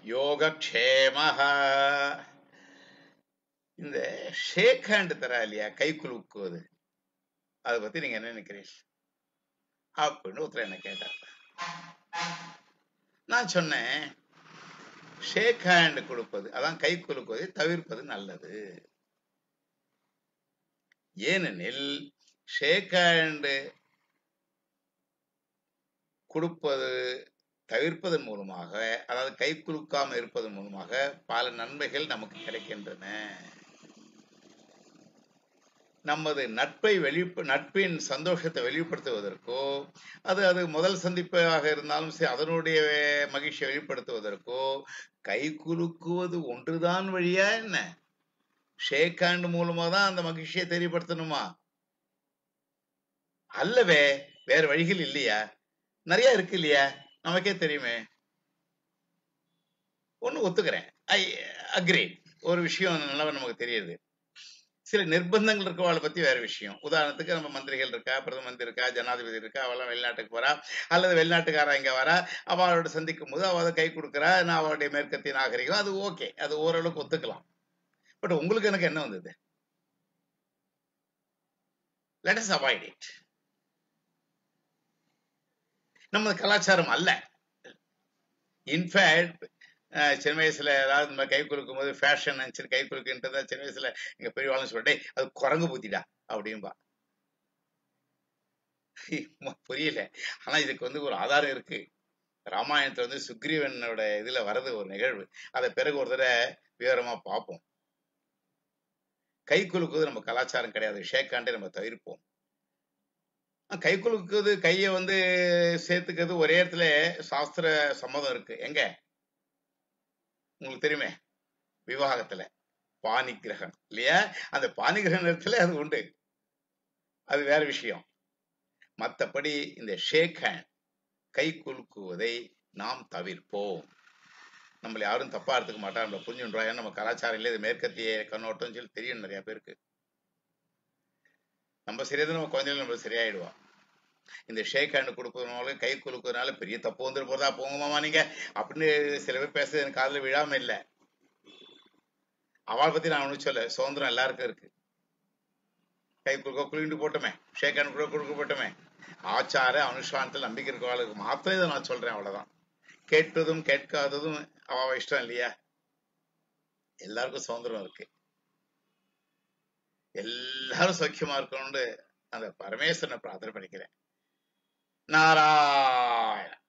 யோகக்ஷேமஹ இந்த ஷேக் ஹேண்ட் தரா இல்லையா கை குலுக்குவது அதை பத்தி நீங்க என்ன நினைக்கிறீங்க அப்படின்னு ஒருத்தர் என்ன கேட்டார் நான் சொன்னேன் ஷேக் ஹேண்ட் கொடுப்பது அதான் கை குலுக்குவதை தவிர்ப்பது நல்லது ஏனெனில் ஷேக் ஹேண்ட் கொடுப்பது தவிர்ப்பதன் மூலமாக அதாவது கை குலுக்காம இருப்பதன் மூலமாக பல நன்மைகள் நமக்கு கிடைக்கின்றன நமது நட்பை வெளி நட்பின் சந்தோஷத்தை வெளிப்படுத்துவதற்கோ அது அது முதல் சந்திப்பாக இருந்தாலும் சரி அதனுடைய மகிழ்ச்சியை வெளிப்படுத்துவதற்கோ கை குலுக்குவது ஒன்றுதான் வழியா என்ன ஷேக் ஹேண்ட் மூலமா தான் அந்த மகிழ்ச்சியை தெரியப்படுத்தணுமா அல்லவே வேற வழிகள் இல்லையா நிறைய இருக்கு இல்லையா நமக்கே தெரியுமே ஒண்ணு ஒத்துக்கிறேன் ஐ அக்ரி ஒரு விஷயம் நல்லா நமக்கு தெரியுது சில நிர்பந்தங்கள் இருக்கவாளை பத்தி வேற விஷயம் உதாரணத்துக்கு நம்ம மந்திரிகள் இருக்கா பிரதம மந்திரி இருக்கா ஜனாதிபதி இருக்கா அவெல்லாம் வெளிநாட்டுக்கு போறா அல்லது வெளிநாட்டுக்காரா இங்க வரா அவளோட சந்திக்கும் போது அவ அதை கை கொடுக்குறா நான் அவளுடைய மேற்கத்திய நாகரிகம் அது ஓகே அது ஓரளவுக்கு ஒத்துக்கலாம் பட் உங்களுக்கு எனக்கு என்ன வந்தது லெட் அஸ் அவாய்ட் இட் நம்ம கலாச்சாரம் அல்ல இன்ஃபேக்ட் சின்ன வயசுல ஏதாவது நம்ம கை குலுக்கும் போது ஃபேஷன் நினைச்சு கை குலுக்குன்றதா சின்ன வயசுல எங்க பெரியவாளும் சொல்லிட்டே அது குரங்கு புத்திடா அப்படின்பா புரியல ஆனா இதுக்கு வந்து ஒரு ஆதாரம் இருக்கு ராமாயணத்துல வந்து சுக்ரீவனோட இதுல வரது ஒரு நிகழ்வு அதை பிறகு ஒரு தடவை விவரமா பார்ப்போம் கை குலுக்குவது நம்ம கலாச்சாரம் கிடையாது ஷேக்காண்டே நம்ம தவிர்ப்போம் கை குலுக்குவது கையை வந்து சேர்த்துக்கிறது ஒரே இடத்துல சாஸ்திர சம்மதம் இருக்கு எங்க உங்களுக்கு தெரியுமே விவாகத்துல பாணி கிரகம் இல்லையா அந்த பாணி கிரகணத்துல அது உண்டு அது வேற விஷயம் மற்றபடி இந்த ஷேக் ஹேண்ட் கை குலுக்குவதை நாம் தவிர்ப்போம் நம்மள யாரும் தப்பா எடுத்துக்க மாட்டா நம்மள புரிஞ்சுன்றா ஏன்னா நம்ம கலாச்சாரம் இல்லை இது மேற்கத்திய கண்ணோட்டம் சொல்லி தெரியும் நிறைய பேருக்கு நம்ம சரியா நம்ம குழந்தைகள் நம்ம சரியாயிடுவோம் இந்த ஷேக் ஹேண்ட் கொடுப்பதுனால கை குலுக்குறதுனால பெரிய தப்பு வந்துட்டு போதா போங்கம்மா நீங்க அப்படின்னு சில பேர் பேசுறது எனக்கு காதுல விழாம இல்லை அவளை பத்தி நான் ஒன்றும் சொல்ல சுதந்திரம் எல்லாருக்கும் இருக்கு கை குலுக்க குலுக்கிட்டு போட்டோமே ஷேக் ஹேண்ட் கூட கொடுக்க போட்டோமே ஆச்சார அனுஷ்டானத்தில் நம்பிக்கை இருக்கவாளுக்கு மாத்திரம் இதை நான் சொல்றேன் அவ்வளவுதான் கேட்டதும் கேட்காததும் அவ இஷ்டம் இல்லையா எல்லாருக்கும் சுதந்திரம் இருக்கு எல்லாரும் சௌக்கியமா இருக்கணும்னு அந்த பரமேஸ்வரனை பிரார்த்தனை பண்ணிக்கிறேன் நாராயண